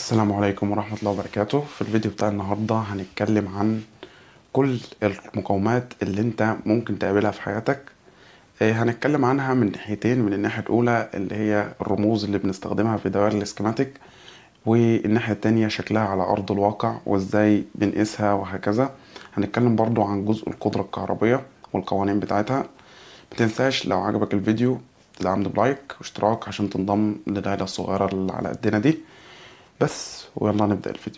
السلام عليكم ورحمة الله وبركاته في الفيديو بتاع النهاردة هنتكلم عن كل المقاومات اللي انت ممكن تقابلها في حياتك آه، هنتكلم عنها من ناحيتين من الناحية الأولى اللي هي الرموز اللي بنستخدمها في دوائر الاسكيماتيك والناحية التانية شكلها على أرض الواقع وازاي بنقيسها وهكذا هنتكلم برضو عن جزء القدرة الكهربية والقوانين بتاعتها متنساش لو عجبك الفيديو تدعمني بلايك واشتراك عشان تنضم للعيلة الصغيرة اللي على قدنا دي بس ويلا نبدأ الفيديو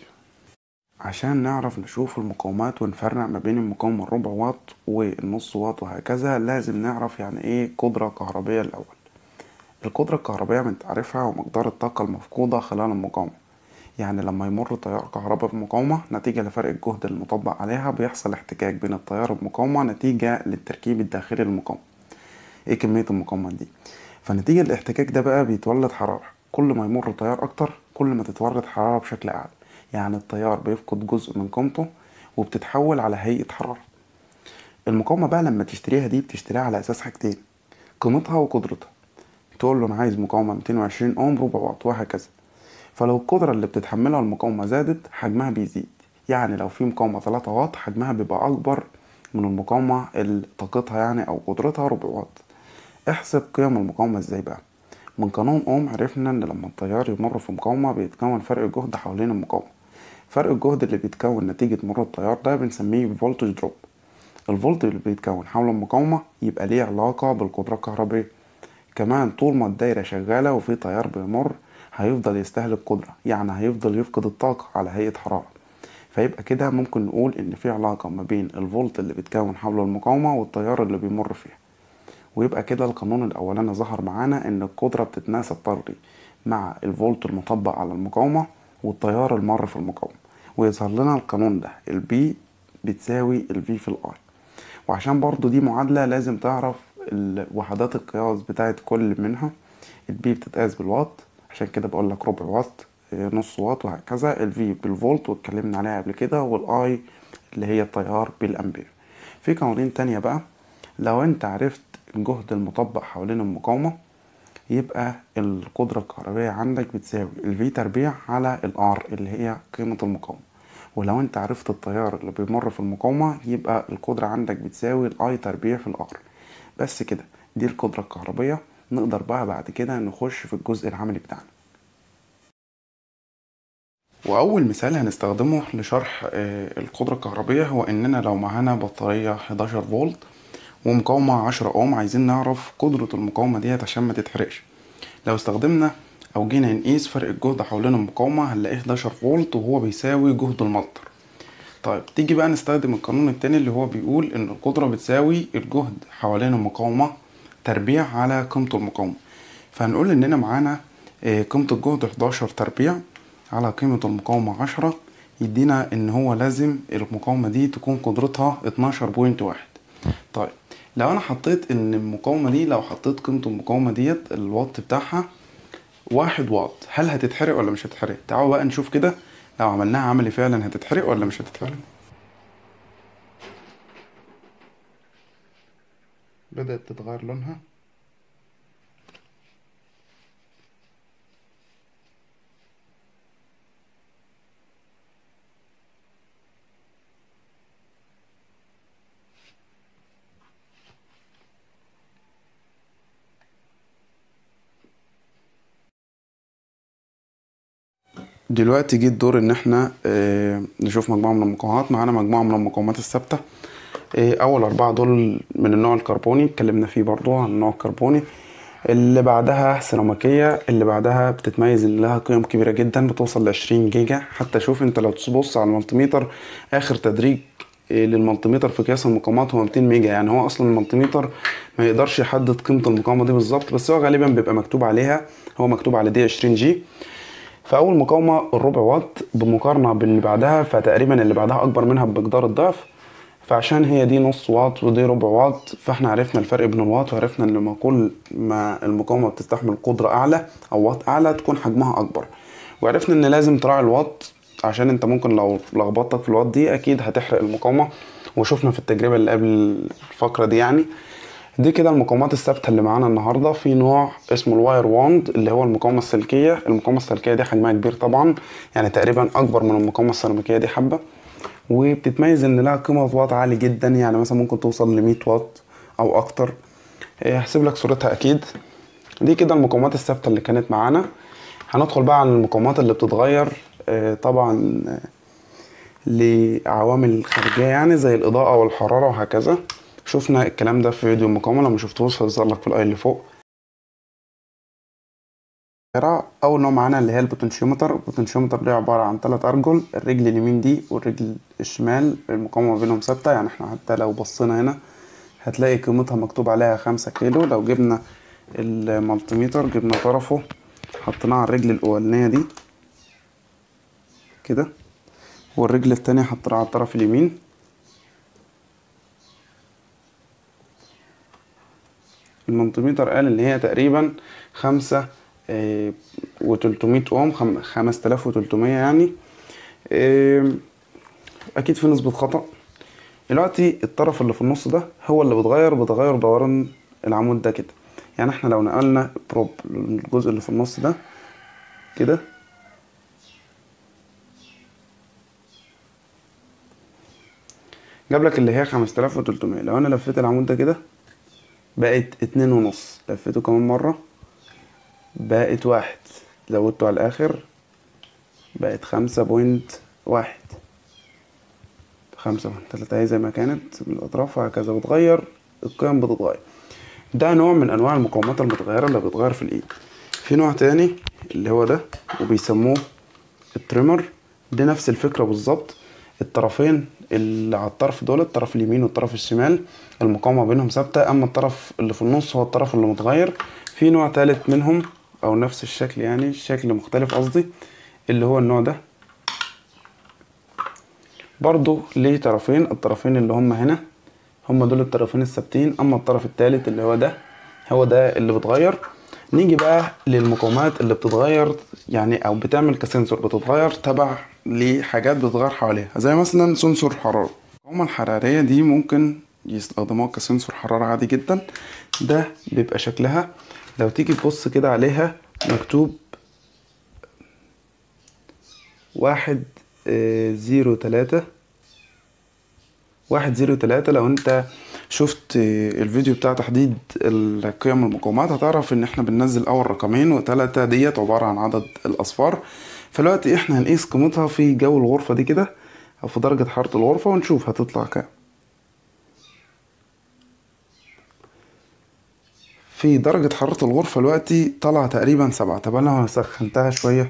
عشان نعرف نشوف المقاومات ونفرق ما بين المقاومة الربع واط والنص واط وهكذا لازم نعرف يعني ايه قدرة كهربية الأول القدرة الكهربية من تعريفها ومقدار الطاقة المفقودة خلال المقاومة يعني لما يمر تيار كهرباء بمقاومة نتيجة لفرق الجهد المطبق عليها بيحصل احتكاك بين التيار بمقاومة نتيجة للتركيب الداخلي للمقاومة ايه كمية المقاومة دي فنتيجة الاحتكاك ده بقى بيتولد حرارة كل ما يمر تيار أكتر كل ما تتولد حرارة بشكل أعلى يعني التيار بيفقد جزء من قيمته وبتتحول على هيئة حرارة المقاومة بقى لما تشتريها دي بتشتريها على أساس حاجتين قيمتها وقدرتها تقول له أنا عايز مقاومة 220 أوم ربع واط وهكذا فلو القدرة اللي بتتحملها المقاومة زادت حجمها بيزيد يعني لو في مقاومة 3 واط حجمها بيبقى أكبر من المقاومة اللي طاقتها يعني أو قدرتها ربع واط احسب قيم المقاومة ازاي بقى من قانون اوم عرفنا ان لما التيار يمر في مقاومة بيتكون فرق جهد حوالين المقاومة فرق الجهد اللي بيتكون نتيجة مرور التيار ده بنسميه فولتج دروب الفولت اللي بيتكون حول المقاومة يبقى ليه علاقة بالقدرة الكهربية كمان طول ما الدايرة شغالة وفي تيار بيمر هيفضل يستهلك قدرة يعني هيفضل يفقد الطاقة على هيئة حرارة فيبقى كده ممكن نقول ان في علاقة ما بين الفولت اللي بيتكون حول المقاومة والتيار اللي بيمر فيها ويبقى كده القانون الأولاني ظهر معانا إن القدرة بتتناسب طردي مع الفولت المطبق على المقاومة والتيار المر في المقاومة ويظهر لنا القانون ده البي بتساوي الفي في الآي وعشان برضو دي معادلة لازم تعرف وحدات القياس بتاعت كل منها البي بتتقاس بالوات عشان كده بقول لك ربع وات نص وات وهكذا الفي بالفولت واتكلمنا عليها قبل كده والاي اللي هي التيار بالامبير في قوانين تانية بقى لو انت عرفت الجهد المطبق حوالين المقاومة يبقى القدرة الكهربية عندك بتساوي الفي تربيع على الار اللي هي قيمة المقاومة ولو انت عرفت التيار اللي بيمر في المقاومة يبقى القدرة عندك بتساوي الاي تربيع في الار بس كده دي القدرة الكهربية نقدر بقى بعد كده نخش في الجزء العملي بتاعنا وأول مثال هنستخدمه لشرح القدرة الكهربية هو إننا لو معانا بطارية 11 فولت ومقاومة 10 اوم عايزين نعرف قدرة المقاومة ديت عشان ما تتحرقش لو استخدمنا او جينا نقيس فرق الجهد حوالين المقاومة هنلاقيه 11 فولت وهو بيساوي جهد المصدر طيب تيجي بقى نستخدم القانون التاني اللي هو بيقول ان القدرة بتساوي الجهد حوالين المقاومة تربيع على قيمة المقاومة فهنقول اننا معانا قيمة الجهد 11 تربيع على قيمة المقاومة 10 يدينا ان هو لازم المقاومة دي تكون قدرتها 12.1 طيب لو انا حطيت ان المقاومة دي لو حطيت قيمة المقاومة ديت الوات بتاعها واحد واط هل هتتحرق ولا مش هتتحرق تعالوا بقى نشوف كده لو عملناها عملي فعلا هتتحرق ولا مش هتتحرق بدأت تتغير لونها دلوقتي جه الدور ان احنا اه نشوف مجموعه من المقاومات معانا مجموعه من المقاومات الثابته اه اول اربعه دول من النوع الكربوني اتكلمنا فيه برضو عن النوع الكربوني اللي بعدها سيراميكيه اللي بعدها بتتميز ان لها قيم كبيره جدا بتوصل ل 20 جيجا حتى شوف انت لو تبص على المالتيميتر اخر تدريج للمالتيميتر في قياس المقاومات هو 200 ميجا يعني هو اصلا المالتيميتر ما يقدرش يحدد قيمه المقاومه دي بالظبط بس هو غالبا بيبقى مكتوب عليها هو مكتوب على دي 20 جي فاول مقاومه الربع واط بمقارنه باللي بعدها فتقريبا اللي بعدها اكبر منها بمقدار الضعف فعشان هي دي نص واط ودي ربع واط فاحنا عرفنا الفرق بين الواط وعرفنا ان لما كل ما المقاومه بتستحمل قدره اعلى او واط اعلى تكون حجمها اكبر وعرفنا ان لازم تراعي الواط عشان انت ممكن لو لخبطتك في الواط دي اكيد هتحرق المقاومه وشفنا في التجربه اللي قبل الفقره دي يعني دي كده المقاومات الثابته اللي معانا النهارده في نوع اسمه الواير واند اللي هو المقاومه السلكيه المقاومه السلكيه دي حجمها كبير طبعا يعني تقريبا اكبر من المقاومه السيراميكيه دي حبه وبتتميز ان لها قيمه واط عالي جدا يعني مثلا ممكن توصل ل 100 واط او اكتر إيه، هسيب لك صورتها اكيد دي كده المقاومات الثابته اللي كانت معانا هندخل بقى على المقاومات اللي بتتغير آه، طبعا آه، لعوامل خارجيه يعني زي الاضاءه والحراره وهكذا شفنا الكلام ده في فيديو المقاومه لو ما شفتوش هيظهر لك في الاي اللي فوق اول نوع معانا اللي هي البوتنشيومتر البوتنشيومتر دي عباره عن ثلاث ارجل الرجل اليمين دي والرجل الشمال المقاومه ما بينهم ثابته يعني احنا حتى لو بصينا هنا هتلاقي قيمتها مكتوب عليها خمسة كيلو لو جبنا المالتيميتر جبنا طرفه حطيناه على الرجل الاولانيه دي كده والرجل التانية حطيناها على الطرف اليمين المالتيميتر قال ان هي تقريبا خمسة آه، وتلتمية اوم خم- خمس تلاف وتلتمية يعني آه، اكيد في نسبة خطأ دلوقتي الطرف اللي في النص ده هو اللي بيتغير بتغير دوران العمود ده كده يعني احنا لو نقلنا بروب الجزء اللي في النص ده كده جاب لك اللي هي 5300 لو انا لفيت العمود ده كده بقت اتنين ونص لفيته كمان مرة بقت واحد زودته على الآخر بقت خمسة بوينت واحد خمسة بوينت تلاتة هي زي ما كانت من الأطراف وهكذا بتغير القيم بتتغير ده نوع من أنواع المقاومات المتغيرة اللي بتتغير في الإيد في نوع تاني اللي هو ده وبيسموه التريمر ده نفس الفكرة بالظبط الطرفين اللي على الطرف دول الطرف اليمين والطرف الشمال المقاومة بينهم ثابتة أما الطرف اللي في النص هو الطرف اللي متغير في نوع تالت منهم أو نفس الشكل يعني شكل مختلف قصدي اللي هو النوع ده برضو ليه طرفين الطرفين اللي هم هنا هم دول الطرفين الثابتين أما الطرف التالت اللي هو ده هو ده اللي بتغير نيجي بقى للمقاومات اللي بتتغير يعني او بتعمل كسنسور بتتغير تبع لحاجات بتتغير حواليها زي مثلا سنسور حرارة المقاومة الحرارية دي ممكن يستخدموها كسنسور حرارة عادي جدا ده بيبقى شكلها لو تيجي تبص كده عليها مكتوب واحد آه، زيرو تلاتة واحد زيرو تلاتة لو انت شفت الفيديو بتاع تحديد القيم المقاومات هتعرف ان احنا بننزل اول رقمين وتلاتة ديت عبارة عن عدد الاصفار فالوقت احنا هنقيس قيمتها في جو الغرفة دي كده او في درجة حرارة الغرفة ونشوف هتطلع كام في درجة حرارة الغرفة دلوقتي طالعة تقريبا سبعة طب انا لو سخنتها شوية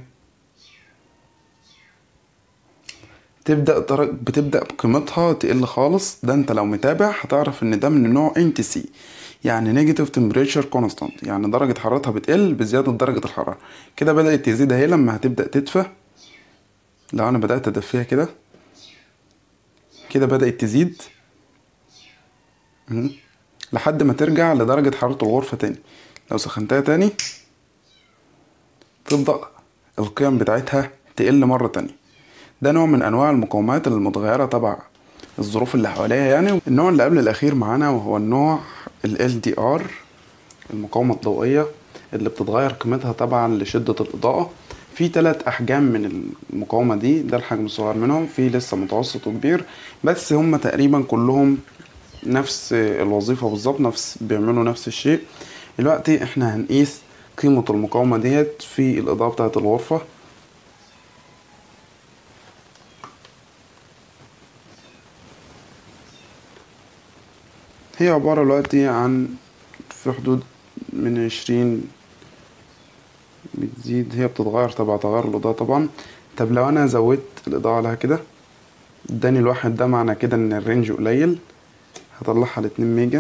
تبدأ درج... بتبدأ بقيمتها تقل خالص ده انت لو متابع هتعرف ان ده من نوع انت سي يعني نيجاتيف تمبريتشر كونستانت يعني درجة حرارتها بتقل بزيادة درجة الحرارة كده بدأت تزيد اهي لما هتبدأ تدفى لو انا بدأت ادفيها كده كده بدأت تزيد مهم. لحد ما ترجع لدرجة حرارة الغرفة تاني لو سخنتها تاني تبدأ القيم بتاعتها تقل مرة تانية ده نوع من انواع المقاومات المتغيره تبع الظروف اللي حواليها يعني النوع اللي قبل الاخير معانا وهو النوع ال LDR المقاومه الضوئيه اللي بتتغير قيمتها طبعا لشده الاضاءه في ثلاث احجام من المقاومه دي ده الحجم الصغير منهم في لسه متوسط وكبير بس هم تقريبا كلهم نفس الوظيفه بالظبط نفس بيعملوا نفس الشيء دلوقتي احنا هنقيس قيمه المقاومه ديت في الاضاءه بتاعه الغرفه هي عبارة دلوقتي عن في حدود من عشرين بتزيد هي بتتغير تبع تغير الإضاءة طبعا طب لو أنا زودت الإضاءة عليها كده اداني الواحد ده معنى كده إن الرينج قليل هطلعها لاتنين ميجا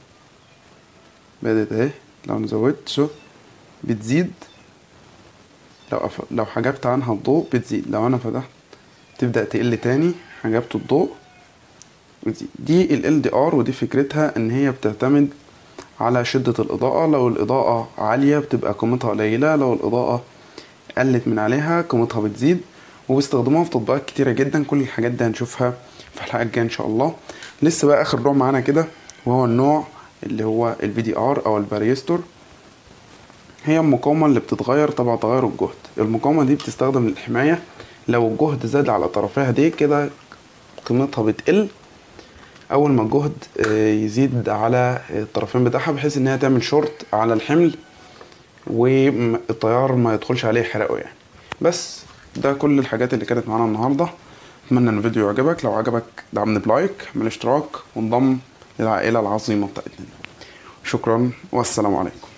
بدأت اهي لو أنا زودت شو بتزيد لو أف... لو حجبت عنها الضوء بتزيد لو أنا فتحت تبدأ تقل تاني حجبت الضوء دي ال LDR ودي فكرتها ان هي بتعتمد على شدة الإضاءة لو الإضاءة عالية بتبقى قيمتها قليلة لو الإضاءة قلت من عليها قيمتها بتزيد وبيستخدموها في تطبيقات كتيرة جدا كل الحاجات دي هنشوفها في الحلقة الجاية إن شاء الله لسه بقى آخر نوع معانا كده وهو النوع اللي هو الفي دي ار او الفاريستور هي المقاومة اللي بتتغير تبع تغير الجهد المقاومة دي بتستخدم للحماية لو الجهد زاد على طرفيها دي كده قيمتها بتقل اول ما الجهد آه، يزيد على الطرفين بتاعها بحيث ان هي تعمل شورت على الحمل والتيار ما يدخلش عليه يحرقه يعني بس ده كل الحاجات اللي كانت معانا النهارده اتمنى ان الفيديو يعجبك لو عجبك دعمني بلايك اعمل اشتراك وانضم للعائله العظيمه بتاعتنا شكرا والسلام عليكم